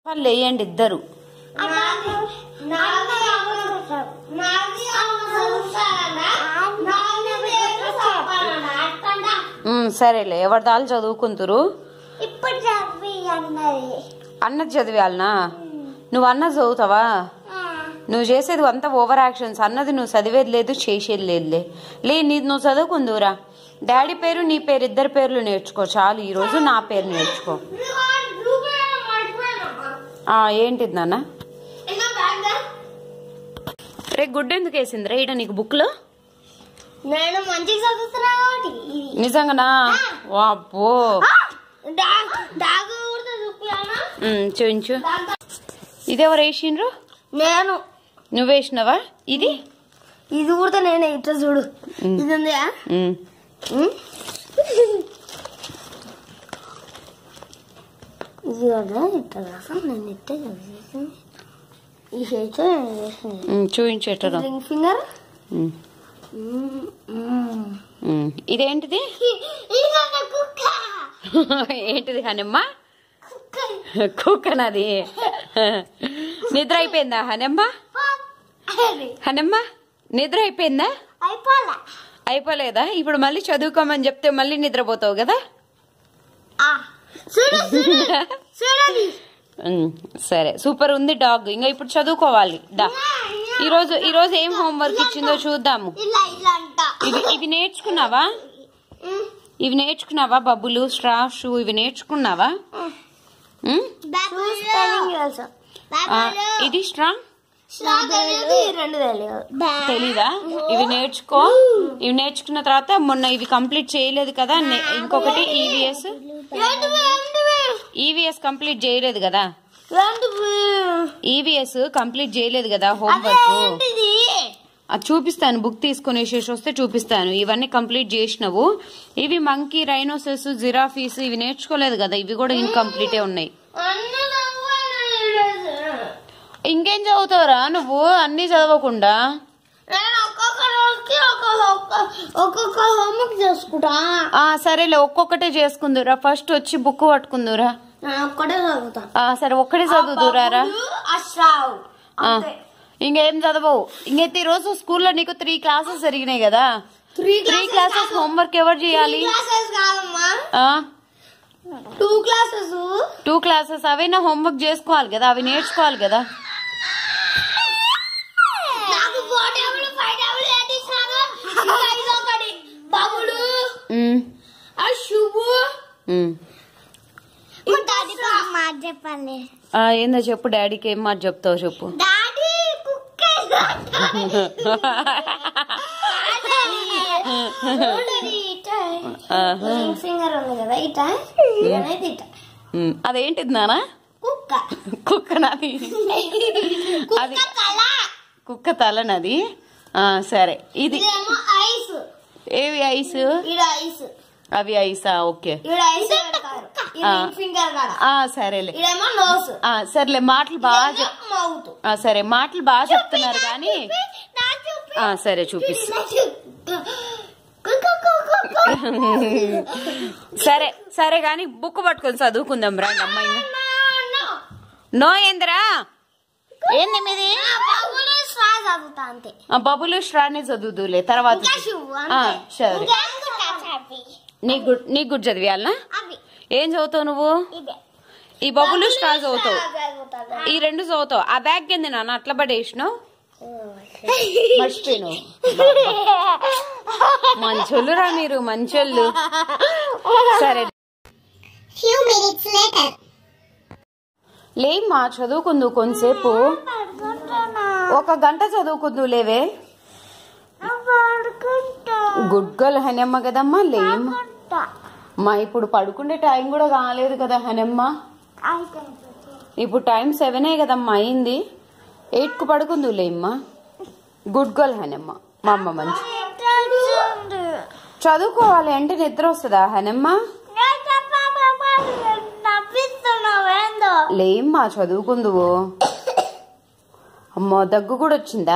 వాళ్ళు వేయండి ఇద్దరు ఉమ్, సరేలే ఎవరి దాళ్ళు చదువుకుంటురు ఇప్పుడు చదివి అన్నది అన్నది చదివాలనా నువ్వు అన్నది చదువుతావా నువ్వు చేసేది అంతా ఓవర్ యాక్షన్స్ అన్నది నువ్వు చదివేది లేదు చేసేది లేదులే లే నీ నువ్వు చదువుకుందురా డాడీ పేరు నీ పేరు ఇద్దరు పేర్లు నేర్చుకో చాలు ఈ రోజు నా పేరు నేర్చుకో ఆ ఏంటిది నాన్న రే గుడ్డ ఎందుకు వేసిందిరా ఈడ నీకు బుక్ లో నేను మంచిగా చదువుతున్నా కాబట్టి ఇది. నిజంగానా వాపో డా- డాగు కూడా చూపియాలా? చూపించు ఇదెవరు వేసిండ్రు నేను నువ్వు వేసినావా ఇది ఇది కూడా నేనే ఇట్లా చూడు ఇది ఉందా ఉమ్. ఇది కదా ఇట్లా రాసాం నేను ఇట్టే చదివేసింది ఈ చేతితో నేను చేసింది ఉమ్, చూపించేటరా రింగ్ ఫింగర్ ఉమ్. ఉమ్. ఇదేంటిది కుక్క ఏంటిది హనమ్మ కుక్క కుక్కనది నిద్ర అయిపోయిందా హనమ్మ హనమ్మ నిద్ర అయిపోయిందా అయిపోలే అయిపోలేదా ఇప్పుడు మళ్ళీ చదువుకోమని చెప్తే మళ్ళీ నిద్రపోతావు కదా ఆ, చూడు చూడు చూడండి ఉమ్, సరే సూపర్ ఉంది డాగ్ ఇంకా ఇప్పుడు చదువుకోవాలి డా ఈ రోజు ఈ రోజు ఏం హోంవర్క్ ఇచ్చిందో చూద్దాము ఇలా ఇలా అంట ఇవి ఇవి నేర్చుకున్నావా ఇవి నేర్చుకున్నావా బబ్బులు స్ట్రా షూ ఇవి నేర్చుకున్నావా ఉమ్? స్పెల్లింగ్ తెలుసు ఆ, ఇది స్ట్రా తెలియదు ఈ రెండు తెలియదు తెలీదా ఇవి నేర్చుకో ఇవి నేర్చుకున్న తర్వాత మొన్న ఇవి కంప్లీట్ చేయలేదు కదా నే- ఇంకొకటి ఈవీఎస్ ఏంటివి ఏంటివి ఈవీఎస్ కంప్లీట్ చేయలేదు కదా ఏంటివి ఈవీఎస్ కంప్లీట్ చేయలేదు కదా హోంవర్క్ ఏంటిది అది చూపిస్తాను బుక్ తీసుకుని వేసేసి వస్తే చూపిస్తాను ఇవన్నీ కంప్లీట్ చేసినవు ఇవి మంకీ రైనోసెస్ జిరాఫీస్ ఇవి నేర్చుకోలేదు కదా ఇవి కూడా ఇన్కంప్లీటే ఉన్నాయి అన్ని చదవాలి ఇంకేం చదువుతావురా నువ్వు అన్ని చదవకుండా నేను ఒక్కొక్క రోజుకి ఒక్కొక్క ఒక్కొక్క హోంవర్క్ చేసుకుంటా ఆ సరేలే ఒక్కొక్కటే చేసుకుందురా ఫస్ట్ వచ్చి బుక్ పట్టుకుందురా నేను ఒక్కటే చదువుతా ఆ సరే ఒక్కటే చదువుదురారా అశ్రావ్ ఆ, ఇంకేం చదవవు ఇంకైతే ఈ రోజు స్కూల్లో నీకు త్రీ క్లాసెస్ జరిగినాయి కదా త్రీ త్రీ క్లాసెస్ హోంవర్క్ ఎవరు చేయాలి క్లాసెస్ కాదమ్మా ఆ టూ క్లాసెస్ టూ క్లాసెస్ అవైనా హోంవర్క్ చేసుకోవాలి కదా అవి నేర్చుకోవాలి కదా నాకు ఫోర్ టేబుల్ ఫైవ్ టేబుల్ ఏంటి ఇచ్చినారు ఇంకా ఇది ఒకటి బబులు ఉమ్, ఆ శుభు ఉమ్. డాడీ మాట చెప్పండి ఆ, ఏందో చెప్పు డాడీకి ఏం మాట చెప్తావు చెప్పు డాడీ కుక్క ఆహా. ఫింగర్ ఉంది కదా ఇట అనేది ఇట ఉమ్, అదేంటిది నానా కుక్క కుక్క నాది అది కుక్క తల కుక్క తలనది ఆ, సరే ఇది ఇదేమో ఐస్ ఏవి ఐస్ ఇడ ఐస్ అవి ఐసా ఓకే ఇడ ఐస్ పెడతారు ఈ ఆ. రింగ్ ఫింగర్ కాడ ఆ సరేలే ఇడేమో నోస్ ఆ సరేలే మాటలు బాగా చెప్ మౌత్ ఆ, సరే మాటలు బాగా చెప్తున్నారు కానీ ఆ సరే చూపిస్తా సరే సరే కానీ బుక్ పట్టుకొని చదువుకుందాం రండి అమ్మ ఇంకా నో ఏందిరా ఏంది మీది చదువుతా అంతే ఆ బబులు శ్రాని చదువుదులే తర్వాత ఇంకా శుభు ఆ, అంతే సరే ఇంకేం చదివి నీకు గుడ్- నీకు గుడ్ చదివేయాలనా అవి ఏం చదువుతావు నువ్వు ఇదే ఈ బబులు స్ట్రా చదువుతావు చదువుతా ఈ రెండు చదువుతావు ఆ బ్యాగ్ కింద నాన్న అట్లా పడేసినావు మర్చిపోయినావు మంచోళ్ళురా మీరు మంచోళ్ళు సరే ఫ్యూ మినిట్స్ లేటర్ లేమ్మా చదువుకుందు కొంతసేపు ఒక గంట చదువుకుందు లేవే గుడ్ గర్ల్ హనమ్మ కదమ్మా లేమ్ మా ఇప్పుడు పడుకునే టైం కూడా కాలేదు కదా హనమ్మ ఇప్పుడు టైం సెవెనే కదమ్మా అయింది ఎయిట్ కు పడుకుందు లేమ్మా గుడ్ గర్ల్ హనమ్మ మా అమ్మ మంచి చదువుకోవాలి అంటే నిద్ర వస్తుందా హనమ్మ నవ్విస్తున్నావేందో లేమ్మా చదువుకుందువు అమ్మో దగ్గు కూడా వచ్చిందా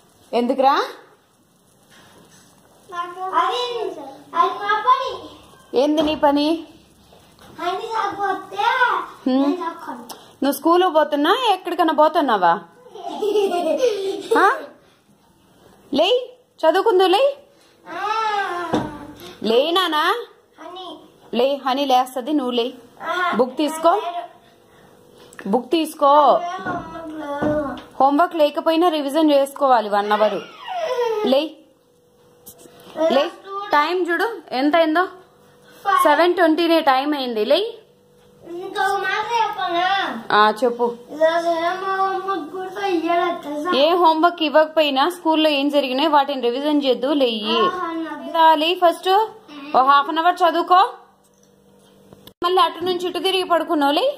ఎందుకురా ఏంది నీ పని అని కాకపోతే హ్మ్. నేను తక్కువ. నువ్వు స్కూల్ పోతున్నా ఎక్కడికన్నా పోతున్నావా ఆ? లేయ్ చదువుకుందు లే ఆ, లేనానా అని లే హనీ లేస్తుంది నువ్వు లే ఆ, బుక్ తీసుకో బుక్ తీసుకో లేదు, అమ్మకు లేదు. హోంవర్క్ లేకపోయినా రివిజన్ చేసుకోవాలి వన్ అవర్ లే లే టైం చూడు ఎంత అయిందో సెవెన్ ట్వంటీనే టైం అయింది లే ఇంకొక మాట చెప్పనా ఆ చెప్పు ఈరోజు ఏమో అమ్మకు కూడా ఇయ్యలేదు తెలుసా? ఏ హోంవర్క్ ఇవ్వకపోయినా స్కూల్లో ఏం జరిగినాయి వాటిని రివిజన్ చేద్దు లేయి ఆహా, నా లే ఫస్ట్ ఓ హాఫ్ అన్ అవర్ చదువుకో మళ్ళీ అటు నుంచి ఇటు తిరిగి పడుకున్నావు లే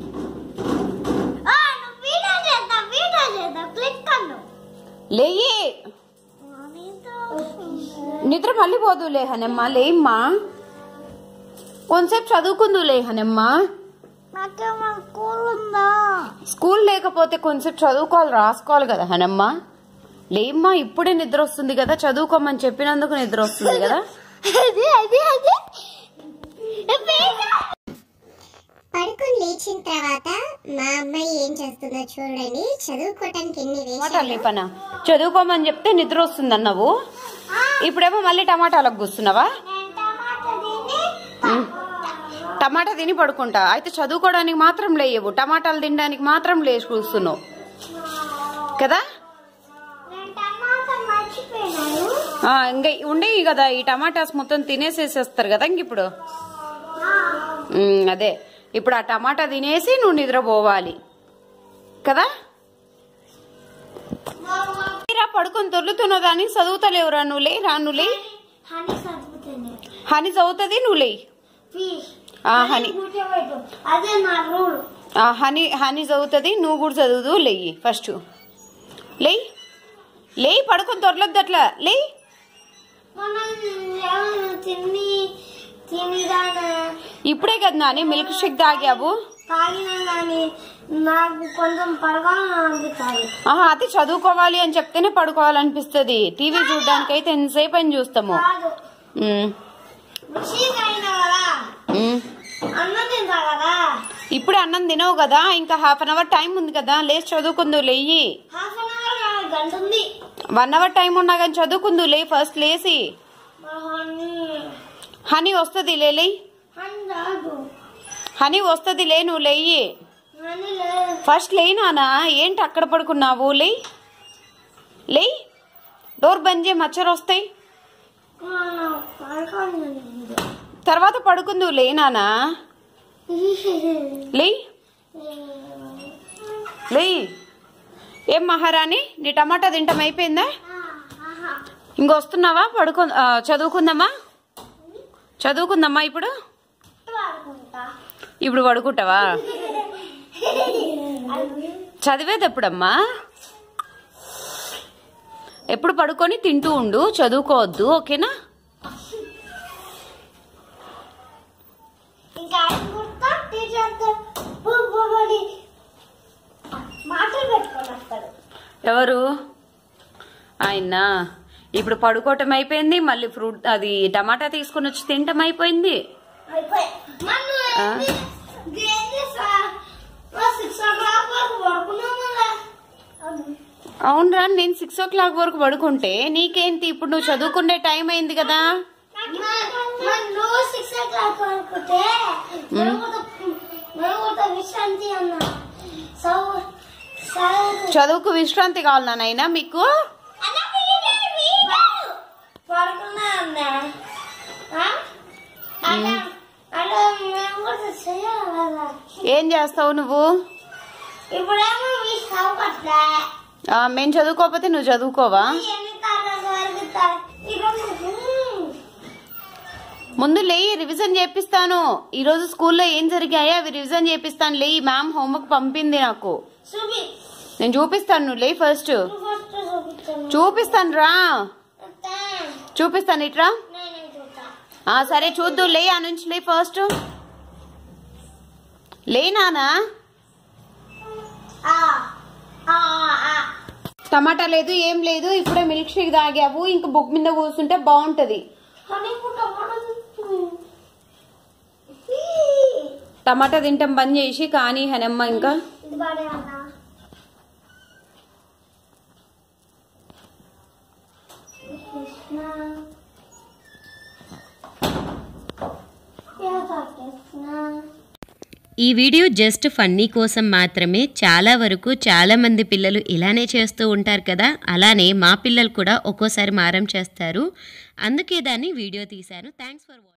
ఆ, నువ్వు వీడియో చేద్దా వీడియో చేద్దా క్లిక్ అను లేయి నిద్ర మళ్ళీ పోదు లే హనమ్మ లేమ్మా కొంతసేపు చదువుకుందు లే హనమ్మ నాకేమో స్కూల్ ఉందా స్కూల్ లేకపోతే కొంచెంసేపు చదువుకోవాలి రాసుకోవాలి కదా హనమ్మ లేమ్మా ఇప్పుడే నిద్ర వస్తుంది కదా చదువుకోమని చెప్పినందుకు నిద్ర వస్తుంది కదా అది అది అది పడుకొని లేచిన తర్వాత మా అమ్మాయి ఏం చేస్తుందో చూడండి చదువుకోవటానికి ఎన్ని టమాటాలు వేషాలు లేపనా చదువుకోమని చెప్తే నిద్ర వస్తుంది అన్నావు ఇప్పుడేమో మళ్ళీ టమాటాలకు కూస్తున్నావా ఉమ్. టమాటా తిని పడుకుంటా అయితే చదువుకోవడానికి మాత్రం లేవు టమాటాలు తినడానికి మాత్రం లేచి కూస్తున్నావు కదా నేను టమాటా మర్చిపోయినాను ఆ, ఇంకా ఉండేవి కదా ఈ టమాటాస్ మొత్తం తినేసేసేస్తారు కదా ఇంక ఇప్పుడు ఉమ్, అదే ఇప్పుడు ఆ టమాటా తినేసి నువ్వు నిద్రపోవాలి కదా రా పడుకొని దొర్లుతున్నావు దాన్ని చదువుతలేవురా నువ్వు లే రా నువ్వు లే హనీ చదువుతాను హని చదువుతుంది నువ్వు లే ప్లీజ్ ఆ, హనీ కూర్చోబెట్టు అదే నా రూల్ ఆ, హని హని చదువుతుంది నువ్వు కూడా చదువుదు లేయి ఫస్ట్ లేయ్ లేయ్ పడుకొని దొరలొద్దు అట్లా లేయ్ మనం ఏమైనా తిని తినిదానా ఇప్పుడే కదా నాని మిల్క్ షేక్ తాగావు తాగినా కానీ నాకు కొంచెం పడగాలని అనిపిస్తుంది ఆహా అది చదువుకోవాలి అని చెప్తేనే పడుకోవాలనిపిస్తుంది టీవీ చూడడానికి అయితే ఎంతసేపు అని చూస్తాము కాదు ఉమ్, రుచిగా అయినా కదా ఉమ్. అన్నం తింటా కదా ఇప్పుడే అన్నం తినవు కదా ఇంకా హాఫ్ అన్ అవర్ టైం ఉంది కదా లేచి చదువుకుందు లేయి హాఫ్ అన్ అవర్ కాదు, గంట ఉంది వన్ అవర్ టైం ఉన్నా కానీ చదువుకుందు లే ఫస్ట్ లేసి హనీ హనీ వస్తుంది లే లేయ్ హనీ రాదు హనీ వస్తుంది లే నువ్వు లేయి హనీ లేదు ఫస్ట్ లేయి నానా ఏంటి అక్కడ పడుకున్నావు లేయ్ లేయ్ డోర్ బంద్ చేయి మచ్చరు వస్తాయి పడుకోండి తర్వాత పడుకుందు లే నానా లేయ్ లేయ్ ఏం మహారాణి నీ టమాటా తింటాం అయిపోయిందా ఇంకొస్తున్నావా పడుకో ఆ, చదువుకుందామా చదువుకుందామా ఇప్పుడు పడుకుంటా ఇప్పుడు పడుకుంటావా చదివేది ఎప్పుడమ్మా ఎప్పుడు పడుకొని తింటూ ఉండు చదువుకోవద్దు ఓకేనా ఇంకా ఆయన కుడతా టీచర్తో బుబ్బడి మాటలు పెట్టుకొని వస్తాడు ఎవరు ఆయన ఇప్పుడు పడుకోవటం అయిపోయింది మళ్ళీ ఫ్రూట్ అది టమాటా తీసుకొని వచ్చి తినటం అయిపోయింది అయిపోయి మనం ఆ? సిక్స్ ఓ క్లాక్ వరకు పడుకున్నాము అవునరా నేను సిక్స్ ఓ క్లాక్ వరకు పడుకుంటే నీకేంటి ఇప్పుడు నువ్వు చదువుకునే టైం అయింది కదా నువ్వు సిక్స్ ఓ క్లాక్ వరకుంటే నేను కూడా విశ్రాంతి అన్నా సో చదువుకు విశ్రాంతి కావాలన్నా నైనా మీకు పడుకున్నా అన్నా ఆ? అలా అలా మేము కూడా చేయాలి కదా ఏం చేస్తావు నువ్వు ఇప్పుడేమో మీ చదవట్లే ఆ, మేము చదువుకోకపోతే నువ్వు చదువుకోవా ఎన్ని తరగతి వరకు త- ఈరోజు హ్మ్. ముందు లేయి రివిజన్ చేపిస్తాను ఈ రోజు స్కూల్లో ఏం జరిగాయో అవి రివిజన్ చేపిస్తాను లేయి మ్యామ్ హోంవర్క్ పంపింది నాకు చూపి నేను చూపిస్తాను నువ్వు లేయి ఫస్ట్ నువ్వు ఫస్ట్ చూపించాను చూపిస్తాను రా చూపిస్తాను ఇట్రా నేను చూస్తా ఆ సరే చూద్దు లే ఆ నుంచి లే ఫస్ట్ లే నానా ఆ ఆ ఆ టమాటా లేదు ఏం లేదు ఇప్పుడే మిల్క్ షేక్ తాగావు ఇంక బుక్ మీద కూర్చుంటే బాగుంటది హనీ పుట్ట టమాటా తింటాం బంద్ చేసి కానీ హనమ్మ ఇంకా ఇది పాడే అన్న కృష్ణ కృష్ణ ఈ వీడియో జస్ట్ ఫన్నీ కోసం మాత్రమే చాలా వరకు చాలా మంది పిల్లలు ఇలానే చేస్తూ ఉంటారు కదా అలానే మా పిల్లలు కూడా ఒక్కోసారి మారం చేస్తారు అందుకే దాన్ని వీడియో తీశాను థ్యాంక్స్ ఫర్